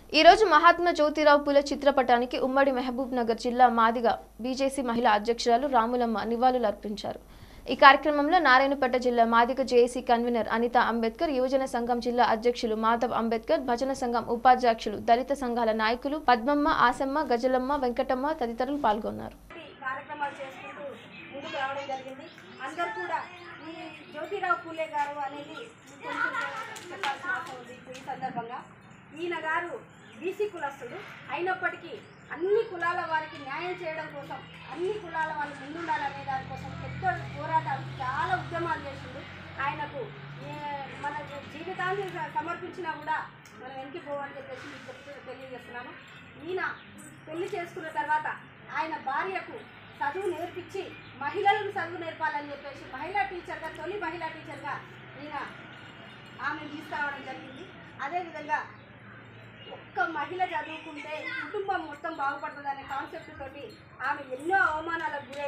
ఈ రోజు మహాత్మా జ్యోతిరావు పూలే చిత్రపటానికి ఉమ్మడి మహబూబ్ నగర్ జిల్లా మాదిగ బీజేసీ మహిళా అధ్యక్షురాలు రాములమ్మ నివాళులు అర్పించారు ఈ కార్యక్రమంలో నారాయణపేట జిల్లా మాదిగ జేఏసీ కన్వీనర్ అనిత అంబేద్కర్ యువజన సంఘం జిల్లా అధ్యక్షులు మాధవ్ అంబేద్కర్ భజన సంఘం ఉపాధ్యక్షులు దళిత సంఘాల నాయకులు పద్మమ్మ ఆసమ్మ గజలమ్మ వెంకటమ్మ తదితరులు పాల్గొన్నారు ఈ కార్యక్రమాలు చేసుకుంటూ ముందుకు రావడం జరిగింది అందరు కూడా ఈ జ్యోతిరావు పూలే గారు అనేది కొంచెం చెప్పాల్సిన అవసరం ఉంది ఈ సందర్భంగా ఈయన గారు బీసీ కులస్తుడు అయినప్పటికీ అన్ని కులాల వారికి న్యాయం చేయడం కోసం అన్ని కులాల వాళ్ళు ముందుండాలనే దానికోసం పెద్ద పోరాటాలు చాలా ఉద్యమాలు చేసిండు ఆయనకు ఏ- మన జీవితాన్ని సమర్పించినా కూడా మనం వెనక్కి పోవని చెప్పేసి మీకు చెప్తూ- తెలియజేస్తున్నాను ఈయన పెళ్లి చేసుకున్న తర్వాత ఆయన భార్యకు చదువు నేర్పించి మహిళలకు చదువు నేర్పాలని చెప్పేసి మహిళా టీచర్గా తొలి మహిళా టీచర్గా ఈయన ఆమె తీసుకురావడం జరిగింది అదేవిధంగా ఒక్క మహిళ చదువుకుంటే కుటుంబం మొత్తం బాగుపడుతుంది అనే కాన్సెప్ట్ తోటి ఆమె ఎన్నో అవమానాలకు గురై